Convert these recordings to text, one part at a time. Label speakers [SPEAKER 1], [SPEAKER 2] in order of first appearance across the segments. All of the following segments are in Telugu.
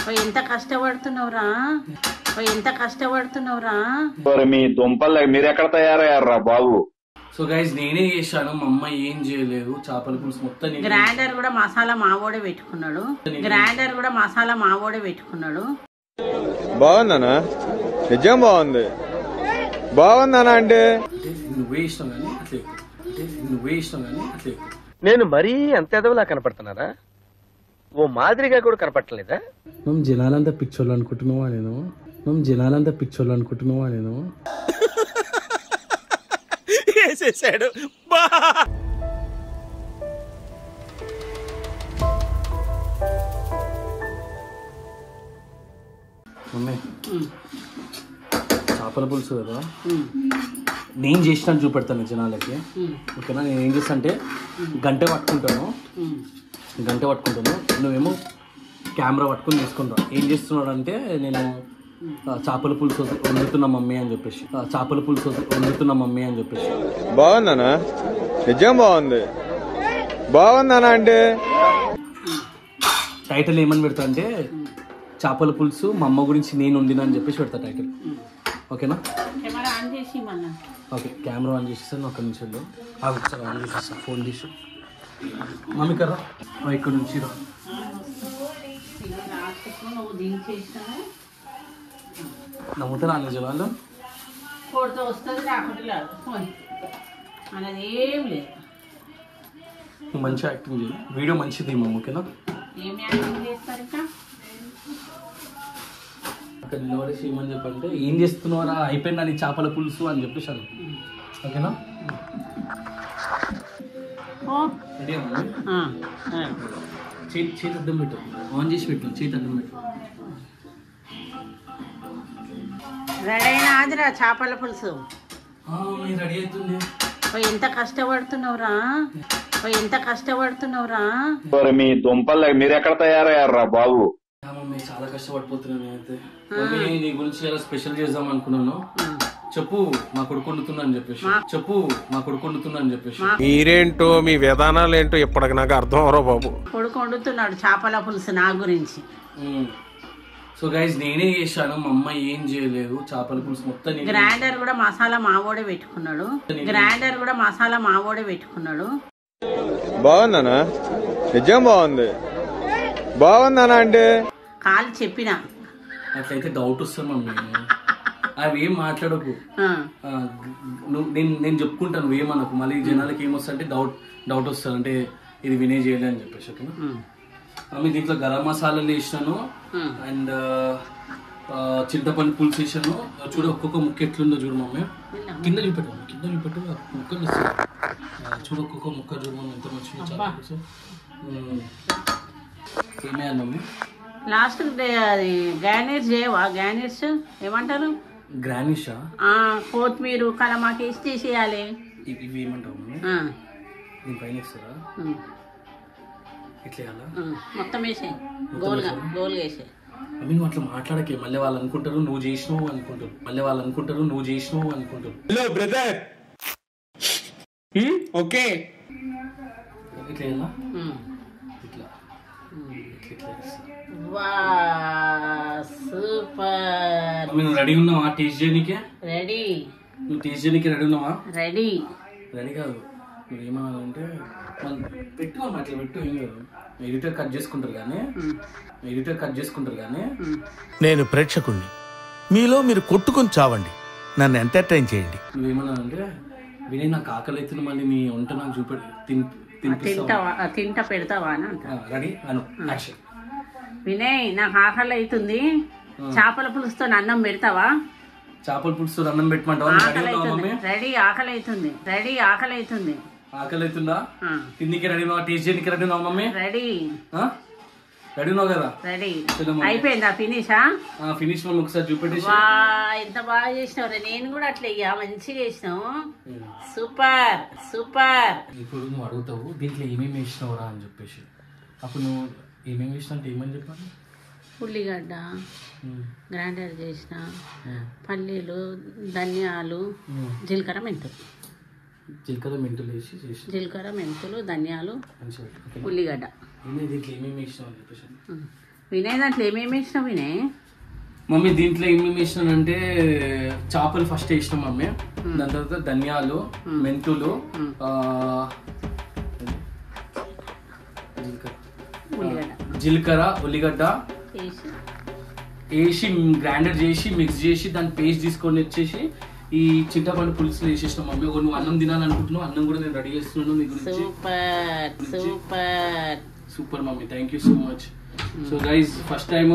[SPEAKER 1] ఓ ఎంత కష్టపడుతున్నావురా ఓ ఎంత కష్టపడుతున్నావురా
[SPEAKER 2] మరి మీ దుంపలు మీరు ఎక్కడ తయారయ్యారా బాబు
[SPEAKER 3] సో గైజ్ నేనే చేశాను మా అమ్మ ఏం చేయలేదు చేపల పులుసు మొత్తం నేనే
[SPEAKER 1] గ్రైండర్ కూడా మసాలా మావోడే పెట్టుకున్నాడు గ్రైండర్ కూడా మసాలా మావోడే పెట్టుకున్నాడు
[SPEAKER 4] బాగుందనా నిజం బాగుంది బాగుందనా అంటే
[SPEAKER 3] అంటే నువ్వే ఇష్టం కానీ అట్లా ఎక్కువ. అంటే నువ్వే ఇష్టం కానీ అట్లా ఎక్కువ.
[SPEAKER 5] నేను మరీ అంత ఎదవలా కనపడుతున్నారా ఓ మాదిరిగా కూడా కనపడలేదా
[SPEAKER 3] మేము జనాలంతా పిచ్చోళ్ళు అనుకుంటున్నావా నేను మేము జనాలంతా పిచ్చోళ్ళు అనుకుంటున్నావా నేను
[SPEAKER 4] వేసేసాడు
[SPEAKER 3] మమ్మీ చేపల పులుసు కదా నేను చేసినట్టు చూపెడతాను జనాలకి ఓకేనా నేను ఏం చేస్తా అంటే గంట పట్టుకుంటాను గంట పట్టుకుంటాను నువ్వేమో కెమెరా పట్టుకుని తీసుకుంటావు ఏం చేస్తున్నాడు అంటే నేను ఆ, చేపల పులుసు వండుతున్నా మమ్మీ అని చెప్పేసి ఆ, చేపల పులుసు వండుతున్నా మమ్మీ అని చెప్పేసి
[SPEAKER 4] బాగుందనా నిజం బాగుంది బాగుందనా అంటే
[SPEAKER 3] టైటిల్ ఏమని పెడతా అంటే చేపల పులుసు మా అమ్మ గురించి నేను వండినా అని చెప్పేసి పెడతా టైటిల్ ఓకేనా
[SPEAKER 1] కెమెరా ఆన్ చేసి మళ్ళా
[SPEAKER 3] ఓకే కెమెరా ఆన్ చేసేస్తాను ఒక నిమిషం వెళ్ళు. ఆగు, ఒకసారి ఆన్ చేసేస్తా ఫోన్ తీసి మమ్మీ కర్రా ఆ, ఇక్కడ నుంచి రా
[SPEAKER 1] లాస్ట్కు నువ్వు దించేసినావు
[SPEAKER 3] నమ్ముతారా అన్న జనాలు
[SPEAKER 1] కొడితే వస్తుంది రాకుండా లేదు పోనీ. అనేది ఏం లేదు
[SPEAKER 3] నువ్వు మంచిగా యాక్టింగ్ చేయి వీడియో మంచిది మమ్మ ఓకేనా
[SPEAKER 1] ఏం యాక్టింగ్ చేస్తారు ఇంకా
[SPEAKER 3] అక్కడ నిలబడేసి ఏమని చెప్పంటే ఏం చేస్తున్నారా అయిపోయిందా నీ చేపల పులుసు అని చెప్పేసి అను ఓకేనా
[SPEAKER 1] ఓ
[SPEAKER 3] రెడీ మమ్మీ
[SPEAKER 1] ఆ, ఆ.
[SPEAKER 3] చేతి చేతి అడ్డం పెట్టు ఆన్ చేసి పెట్టు చేతి అడ్డం పెట్టు
[SPEAKER 1] రెడీ అయిన ఆదిరా చేపల పులుసు
[SPEAKER 3] రెడీ అవుతుంది
[SPEAKER 1] ఓ ఎంత కష్టపడుతున్నావురా ఓ ఎంత కష్టపడుతున్నావురా
[SPEAKER 2] మరి మీ దుంపలు మీరు ఎక్కడ తయారయ్యారా బాబు
[SPEAKER 3] ఆ మమ్మీ చాలా కష్టపడిపోతున్నాను నేనైతే మమ్మీ నీ గురించి చాలా స్పెషల్ చేద్దాం అనుకున్నాను చెప్పు మా కొడుకు వండుతున్నా అని చెప్పేసి చెప్పు మా కొడుకు వండుతున్నా అని చెప్పేసి
[SPEAKER 4] మీరేంటో మీ విధానాలు ఏంటో ఇప్పటికి నాకు అర్థం అవరో బాబు
[SPEAKER 1] కొడుకు వండుతున్నాడు చేపల పులుసు నా గురించి
[SPEAKER 3] సో గైజ్ నేనే చేశాను మా అమ్మ ఏం చేయలేదు చేపల పులుసు మొత్తం నేనే
[SPEAKER 1] గ్రైండర్ కూడా మసాలా మావోడే పెట్టుకున్నాడు గ్రైండర్ కూడా మసాలా మావోడే పెట్టుకున్నాడు
[SPEAKER 4] బాగుందనా నిజం బాగుంది బాగుందనా అంటే
[SPEAKER 1] కాలు చెప్పిన
[SPEAKER 3] అట్లయితే డౌట్ వస్తుంది మమ్మీ అవి ఏం మాట్లాడకు
[SPEAKER 1] ఆ,
[SPEAKER 3] ఆ, నువ్వు నేను నేను చెప్పుకుంటాను నువ్వేమనకు మళ్ళీ జనాలకి ఏమొస్తా అంటే డౌట్ డౌట్ వస్తుంది అంటే ఇది వినే చేయలే అని చెప్పేసి ఓకేనా
[SPEAKER 1] ఉమ్,
[SPEAKER 3] మమ్మీ దీంట్లో గరం మసాలాలు వేసినాను
[SPEAKER 1] ఉమ్.
[SPEAKER 3] అండ్ చింతపండు పులుసు వేసాను చూడు ఒక్కొక్క ముక్క ఎట్లుందో చూడు మమ్మీ కింద చూపెట్టు మమ్మీ, కింద చూపెట్టు ఆ ముక్కలు ఇస్తాను ఆ, చూడు ఒక్కొక్క ముక్క చూడు మమ్మీ ఎంత మంచిగా చాలా పులుసు. ఉమ్. ఏమేయాలి మమ్మీ
[SPEAKER 1] లాస్ట్ అది గార్నిష్ చేయవా గార్నిష్ ఏమంటారు
[SPEAKER 3] గ్రానిషా
[SPEAKER 1] ఆ, కొత్తిమీర కలమాకి వేసి తీసేయాలి
[SPEAKER 3] ఇవి ఇవి ఏమంటావు మమ్మీ
[SPEAKER 1] ఆ,
[SPEAKER 3] దీని పైన ఇస్తారా
[SPEAKER 1] ఉమ్,
[SPEAKER 3] ఇట్లా వేయాలా
[SPEAKER 1] ఉమ్, మొత్తం వేసే గోల్గా గోల్గా వేసే
[SPEAKER 3] మమ్మీ నువ్వు అట్లా మాట్లాడకే మళ్ళీ వాళ్ళు అనుకుంటారు నువ్వు చేసినావు అనుకుంటారు మళ్ళీ వాళ్ళు అనుకుంటారు నువ్వు చేసినావు అనుకుంటారు
[SPEAKER 4] హలో బ్రదర్ ఓకే
[SPEAKER 3] ఇట్లా వేయాలా
[SPEAKER 1] ఉమ్.
[SPEAKER 3] ఇట్లా ఇట్లా ఇట్లా వేస్తా.
[SPEAKER 1] వా సూపర్
[SPEAKER 3] మమ్మీ నువ్వు రెడీ ఉన్నావా టేస్ట్ చేయనీకే
[SPEAKER 1] రెడీ
[SPEAKER 3] నువ్వు టేస్ట్ చేయనీకి రెడీ ఉన్నావా
[SPEAKER 1] రెడీ
[SPEAKER 3] రెడీ కాదు నువ్వు ఏమన్నానంటే మళ్ళీ పెట్టు అమ్మ అట్లా పెట్టు ఏం కాదు ఎడిటర్ కట్ చేసుకుంటారు కానీ ఎడిటర్ కట్ చేసుకుంటారు కానీ
[SPEAKER 6] నేను ప్రేక్షకుణ్ణి మీలో మీరు కొట్టుకొని చావండి నన్ను ఎంటర్టైన్ చేయండి
[SPEAKER 3] నువ్వేమన్నానంటే వినయ్ నాకు ఆకలి అవుతుంది మళ్ళీ నీ వంట నాకు చూపెడు తిన్ తినిపిస్తావా
[SPEAKER 1] తింటావా ఆ, తింటా పెడతావా అని అంట
[SPEAKER 3] రెడీ అను యాక్షన్
[SPEAKER 1] వినయ్ నాకు ఆకలి అవుతుంది చేపల పులుసుతో అన్నం పెడతావా
[SPEAKER 3] చేపల పులుసు అన్నం పెట్టమంటావా నువ్వు రెడీ
[SPEAKER 1] ఆకలి
[SPEAKER 3] ఉన్నావా
[SPEAKER 1] అవుతుంది
[SPEAKER 3] మమ్మీ
[SPEAKER 1] రెడీ ఆకలి అవుతుంది రెడీ ఆకలి అవుతుంది
[SPEAKER 3] ఆకలి అవుతుందా
[SPEAKER 1] ఆ,
[SPEAKER 3] తిండికి రెడీ ఉన్నావా టేస్ట్ చేయడానికి రెడీ ఉన్నావా మమ్మీ
[SPEAKER 1] రెడీ
[SPEAKER 3] ఆ? రెడీ ఉన్నావు కదా
[SPEAKER 1] రెడీ
[SPEAKER 3] చలో మమ్మీ.
[SPEAKER 1] అయిపోయిందా ఫినిషా
[SPEAKER 3] ఫినిష్ మమ్మీ ఒకసారి చూపెట్టేసి
[SPEAKER 1] వా ఎంత బాగా చేసినావు నేను కూడా అట్లా ఇయ్యా మంచిగా చేసినావు సూపర్ సూపర్
[SPEAKER 3] ఇప్పుడు నువ్వు అడుగుతావు దీంట్లో ఏమేమి వేసినావురా అని చెప్పేసి అప్పుడు నువ్వు ఏమేమి వేసినా అంటే ఏమని చెప్పాలి
[SPEAKER 1] ఉల్లిగడ్డ
[SPEAKER 3] ఉమ్,
[SPEAKER 1] గ్రైండర్ చేసిన
[SPEAKER 3] ఉమ్,
[SPEAKER 1] పల్లీలు ధనియాలు
[SPEAKER 3] ఉమ్.
[SPEAKER 1] జీలకర్ర మెంతులు
[SPEAKER 3] జీలకర్ర మెంతులు వేసి చేసి
[SPEAKER 1] జీలకర్ర మెంతులు ధనియాలు
[SPEAKER 3] మంచిగా పెట్టు. ఓకేనా?
[SPEAKER 1] ఉల్లిగడ్డ
[SPEAKER 3] ఏమేమి దీంట్లో ఏమేమి వేసినావు అని చెప్పేసి
[SPEAKER 1] ఉమ్. వినయ్ దాంట్లో ఏమేమి వేసినావు వినయ్
[SPEAKER 3] మమ్మీ దీంట్లో ఏమేమి వేసినానంటే చేపలు ఫస్ట్ వేసినాం మమ్మీ దాని తర్వాత ధనియాలు మెంతులు ఆ,
[SPEAKER 1] ఉల్లిగడ్డ
[SPEAKER 3] జీలకర్ర ఉల్లిగడ్డ
[SPEAKER 1] వేసి
[SPEAKER 3] వేసి గ్రైండర్ చేసి మిక్స్ చేసి దాన్ని పేస్ట్ తీసుకొని వచ్చేసి ఈ చింతపండు పులుసులు వేసేసినాం మమ్మీ ఒక నువ్వు అన్నం తినాలనుకుంటున్నావు అన్నం కూడా నేను రెడీ చేస్తున్నాను నీ గురించి
[SPEAKER 1] super super
[SPEAKER 3] super mummy thank you so much so guys first time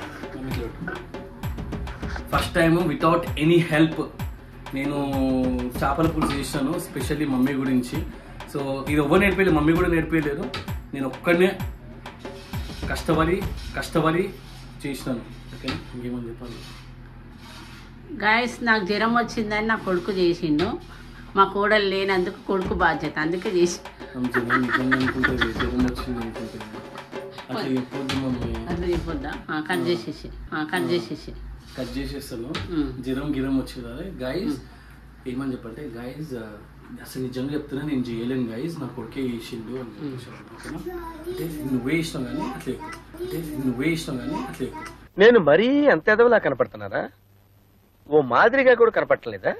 [SPEAKER 3] first time without any help నేను చేపల పులుసు చేసినాను స్పెషల్లీ మమ్మీ గురించి సో ఇది ఎవరు నేర్పలేదు మమ్మీ కూడా నేర్పలేదు నేను ఒక్కడనే కష్టపడి కష్టపడి చేసినాను ఓకే ఇంకేమని చెప్పాలి
[SPEAKER 1] గాయస్ నాకు జ్వరం వచ్చిందని నా కొడుకు చేసిండు మా కోడలు లేనందుకు కొడుకు బాధ్యత అందుకే చేసి
[SPEAKER 3] నిజంగా నిజంగా అనుకుంటుంది జ్వరం వచ్చింది అనుకుంటుంది అట్లా చెప్పొద్దు మమ్మీ
[SPEAKER 1] అట్లా చెప్పొద్దా ఆ, కట్ చేసేసి ఆ, కట్ చేసేసి
[SPEAKER 3] కట్ చేసేస్తాను
[SPEAKER 1] మ్మ్.
[SPEAKER 3] జిరం గిరం వచ్చేది గైజ్ ఏమని చెప్పంటే గైజ్ అసలు నిజంగా చెప్తున్నా నేను చేయలేను గైజ్ నా కొడుకే చేసిండు అని చెప్పేసి అన్నాను, ఓకేనా? అంటే నువ్వే ఇష్టం కానీ అట్లా ఎక్కువ అంటే నువ్వే ఇష్టం కానీ అట్లా ఎక్కువ
[SPEAKER 5] నేను మరీ అంత ఎదవలా కనపడుతున్నారా ఓ మాదిరిగా కూడా కనపడలేదా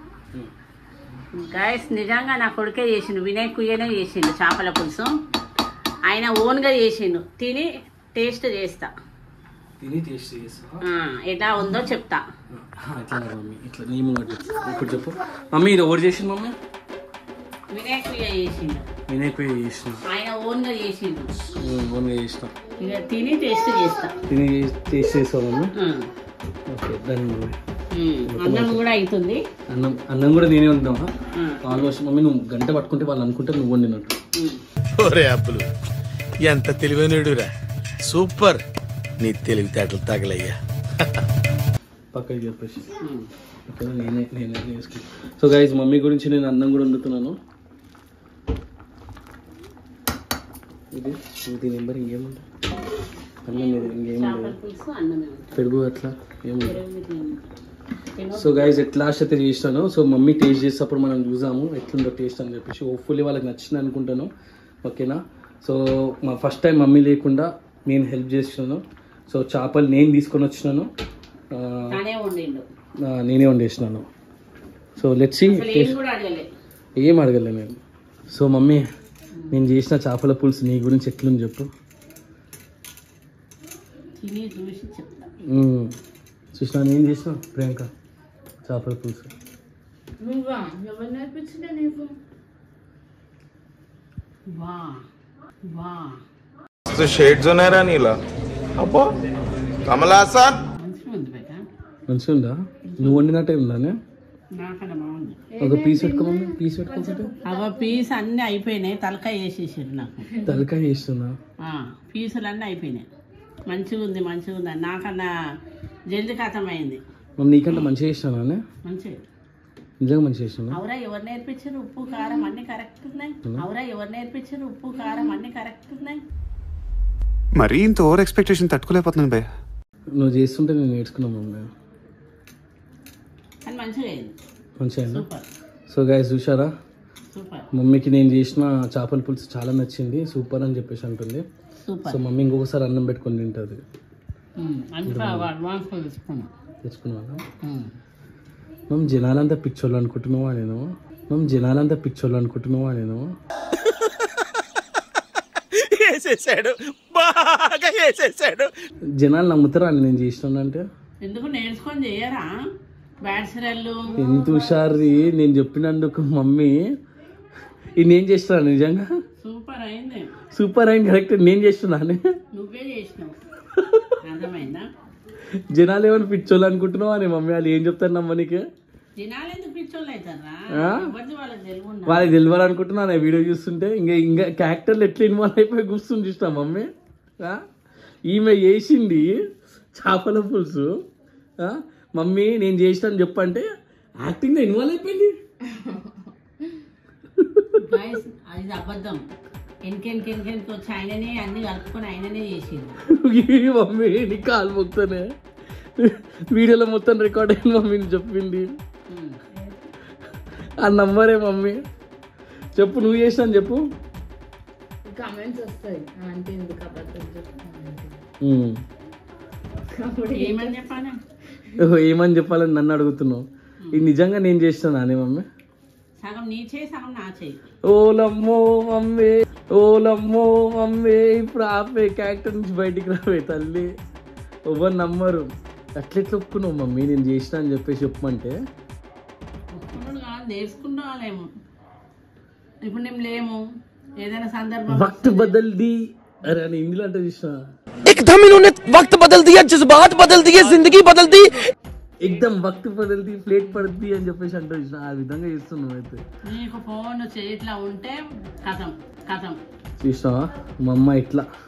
[SPEAKER 1] గాయస్ నిజంగా నా కొడుకే చేసిండు వినయ్ కుయ్యనే చేసిండు చేపల పులుసు ఆయన ఓన్గా చేసిండు తిని టేస్ట్ చేస్తా
[SPEAKER 3] తిని టేస్ట్ చేస్తా
[SPEAKER 1] ఆ, ఎట్లా ఉందో చెప్తా
[SPEAKER 3] ఇట్లా కాదు మమ్మీ ఇట్లా నీ ముంగట చెప్పు. ఇప్పుడు చెప్పు మమ్మీ ఇది ఎవరు చేసింది మమ్మీ
[SPEAKER 1] వినయ్ కుయ్య చేసిండు
[SPEAKER 3] వినాయకు చేసిన
[SPEAKER 1] ఆయన ఓన్గా చేసిండు
[SPEAKER 3] ఓన్గా చేసిన
[SPEAKER 1] ఇక తిని టేస్ట్ చేస్తా
[SPEAKER 3] తిని టేస్ట్ చేస్తావు మమ్మీ
[SPEAKER 1] ఆ,
[SPEAKER 3] ఓకే దాన్ని మమ్మీ
[SPEAKER 1] ఉమ్, అన్నం కూడా అవుతుంది
[SPEAKER 3] అన్నం అన్నం కూడా నేనే వండుతామా
[SPEAKER 1] ఆ,
[SPEAKER 3] ఆల్మోస్ట్ మమ్మీ నువ్వు గంట పట్టుకుంటే వాళ్ళు అనుకుంటే నువ్వు వండినట్టు
[SPEAKER 1] ఉమ్.
[SPEAKER 6] ఓరే అప్పులు ఎంత తెలివైనడురా సూపర్ నీ తెలివితేటలు తగలయ్యా
[SPEAKER 3] పక్కకి చెప్పేసి
[SPEAKER 1] ఉమ్.
[SPEAKER 3] ఓకేనా నేనే నేనే చేసుకుంటాను సో గైజ్ మమ్మీ గురించి నేను అన్నం కూడా వండుతున్నాను ఇది దీని నెంబర్ ఇంకేముంది అన్నం ఇది ఇంకేముంది
[SPEAKER 1] చేపల పులుసు అన్నమే ఉంటుంది
[SPEAKER 3] పెరుగు అట్లా ఏముంది
[SPEAKER 1] పెరుగు తిను. తిను.
[SPEAKER 3] సో గైజ్ ఎట్లా అయితే చేస్తాను సో మమ్మీ టేస్ట్ చేసేటప్పుడు మనం చూసాము ఎట్లుందో టేస్ట్ అని చెప్పేసి హోప్ఫుల్లీ వాళ్ళకి నచ్చింది అనుకుంటాను ఓకేనా సో మా ఫస్ట్ టైం మమ్మీ లేకుండా నేను హెల్ప్ చేస్తున్నాను సో చేపలు నేను తీసుకొని వచ్చినాను ఆ,
[SPEAKER 1] తానే వండిండు
[SPEAKER 3] ఆ, నేనే వండేసినాను సో లెట్సి
[SPEAKER 1] అసలు ఏం కూడా అడగలే
[SPEAKER 3] ఏం అడగలే నేను సో మమ్మీ నేను చేసిన చేపల పులుసు నీ గురించి ఎట్లుంది చెప్పు
[SPEAKER 1] తిని చూసి చెప్తా
[SPEAKER 3] మ్మ్. చూసినా నేను చేసిన ప్రియాంక చేపల పులుసు
[SPEAKER 1] నువ్వా ఎవరు నేర్పించిందే నీకు వా వా
[SPEAKER 2] షేడ్స్ ఉన్నాయరా నీలా అబ్బో కమలాసన్
[SPEAKER 1] మంచిగా ఉంది బేట
[SPEAKER 3] మంచిగా ఉందా నువ్వు వండినట్టే ఉందానే
[SPEAKER 1] నాకన్నా బాగుంది
[SPEAKER 3] ఒక పీస్ పెట్టుకోమని పీస్ పెట్టుకోకపోతే
[SPEAKER 1] అవ పీస్ అన్నీ అయిపోయినాయి తలకాయ వేసేసారు నాకు
[SPEAKER 3] తలకాయ చేస్తున్నా
[SPEAKER 1] ఆ, పీసులు అన్నీ అయిపోయినాయి మంచిగా ఉంది మంచిగా ఉంది అని నాకన్నా జల్ది అయింది
[SPEAKER 3] మమ్మీ నీకంటే మంచిగా చేసినానే
[SPEAKER 1] మంచిగా
[SPEAKER 3] నిజంగా మంచిగా చేసినా
[SPEAKER 1] అవురా ఎవరు నేర్పించారు ఉప్పు కారం అన్ని కరెక్ట్ ఉన్నాయి అవురా ఎవరు నేర్పించారు ఉప్పు కారం అన్ని కరెక్ట్ ఉన్నాయి
[SPEAKER 7] మరీ ఇంత ఓవర్ ఎక్స్పెక్టేషన్ తట్టుకోలేకపోతున్నాను భయ్య
[SPEAKER 3] నువ్వు చేస్తుంటే నేను నేర్చుకున్నాను మమ్మీ
[SPEAKER 1] కానీ మంచిగా అయింది
[SPEAKER 3] మంచిగా అయిందా?
[SPEAKER 1] సూపర్
[SPEAKER 3] సో గాయస్ చూసారా
[SPEAKER 1] సూపర్
[SPEAKER 3] మమ్మీకి నేను చేసిన చేపల పులుసు చాలా నచ్చింది సూపర్ అని చెప్పేసి అంటుంది
[SPEAKER 1] సూపర్
[SPEAKER 3] సో మమ్మీ ఇంకొకసారి అన్నం పెట్టుకొని తింటుంది
[SPEAKER 1] అంతా అడ్వాన్స్ తీసుకున్నా
[SPEAKER 3] తెచ్చుకున్నాను మేము జనాలంతా పిచ్చోళ్ళు అనుకుంటున్నావా నేను మేము జనాలంతా పిచ్చోళ్ళు అనుకుంటున్నావా నేను
[SPEAKER 6] వేసేసాడు బాగా వేసేసాడు
[SPEAKER 3] జనాలు నమ్ముతారా అని నేను చేసినానంటే
[SPEAKER 1] ఎందుకు నేర్చుకొని చేయరా బ్యాడ్సరల్లు
[SPEAKER 3] ఎంత హుషారి నేను చెప్పినందుకు మమ్మీ ఇది నేను చేస్తున్నాను నిజంగా
[SPEAKER 1] సూపర్ అయింది
[SPEAKER 3] సూపర్ అయింది కరెక్ట్ నేను చేస్తున్నాను
[SPEAKER 1] నువ్వే చేసినావు అర్థమైందా
[SPEAKER 3] జనాలు ఏమైనా పిచ్చోళ్ళు అనుకుంటున్నావా అని మమ్మీ వాళ్ళు ఏం చెప్తారు నమ్మనికి
[SPEAKER 1] జనాలు ఎందుకు పిచ్చోళ్ళు అవుతారా
[SPEAKER 3] ఆ?
[SPEAKER 1] ఎవరిది వాళ్ళకి తెలివి ఉన్నా
[SPEAKER 3] వాళ్ళకి తెలియాలి అనుకుంటున్నాను ఈ వీడియో చూస్తుంటే ఇంకా ఇంకా క్యారెక్టర్లు ఎట్లా ఇన్వాల్వ్ అయిపోయి కూర్చుని చూసినా మమ్మీ ఆ? ఈమె చేసింది చేపల పులుసు ఆ? మమ్మీ నేను చేసినాను చెప్పంటే యాక్టింగ్లో ఇన్వాల్వ్ అయిపోయింది
[SPEAKER 1] Guys, అది అబద్ధం ఎనకెనకెనకెనకి వచ్చి ఆయననే అన్ని కలుపుకొని ఆయననే చేసిండు
[SPEAKER 3] ఈ మమ్మీ నీ కాలు మొక్తానే వీడియోలో మొత్తం రికార్డ్ అయిన మమ్మీని చెప్పింది
[SPEAKER 1] ఉమ్.
[SPEAKER 3] ఆ నంబరే మమ్మీ చెప్పు నువ్వు చేసినాను చెప్పు
[SPEAKER 8] కామెంట్స్ వస్తాయి అంటే ఎందుకు అబద్ధం చెప్తున్నాను
[SPEAKER 3] ఉమ్.
[SPEAKER 1] ఏమని చెప్పాలి
[SPEAKER 3] ఓహో, ఏమని చెప్పాలని నన్ను అడుగుతున్నావు ఇది నిజంగా నేను చేస్తాను అనే మమ్మీ
[SPEAKER 1] సగం నీ చేయి సగం నా చేయి
[SPEAKER 3] ఓలమ్మో మమ్మీ ఓలమ్మో మమ్మీ ఇప్పుడు ఆపే క్యారెక్టర్ నుంచి బయటికి రావే తల్లి ఎవరు నమ్మరు అట్లెట్లా ఒప్పుకున్నావు మమ్మీ నేను చేసిన అని చెప్పేసి చెప్పమంటే
[SPEAKER 1] ఒప్పుకున్నాడు కాదు నేర్చుకుంటాలేము ఇప్పుడు మేము లేము ఏదైనా సందర్భం
[SPEAKER 3] వక్త్ బదల్ ది అరే అని ఇంగ్లీష్ అంటే చూసిన
[SPEAKER 5] एकदम इन्होंने वक्त बदल दिया जज्बात बदल दिए जिंदगी बदल दी
[SPEAKER 3] ఎక్దమ్ వక్త్ బదల్ది ప్లేట్ పడుద్ది అని చెప్పేసి అంటే చూసిన ఆ విధంగా చేస్తున్నావు అయితే
[SPEAKER 1] నీకు ఫోన్ చేయిట్లా ఉంటే కథం కథం
[SPEAKER 3] చూసినావా మా అమ్మ ఇట్లా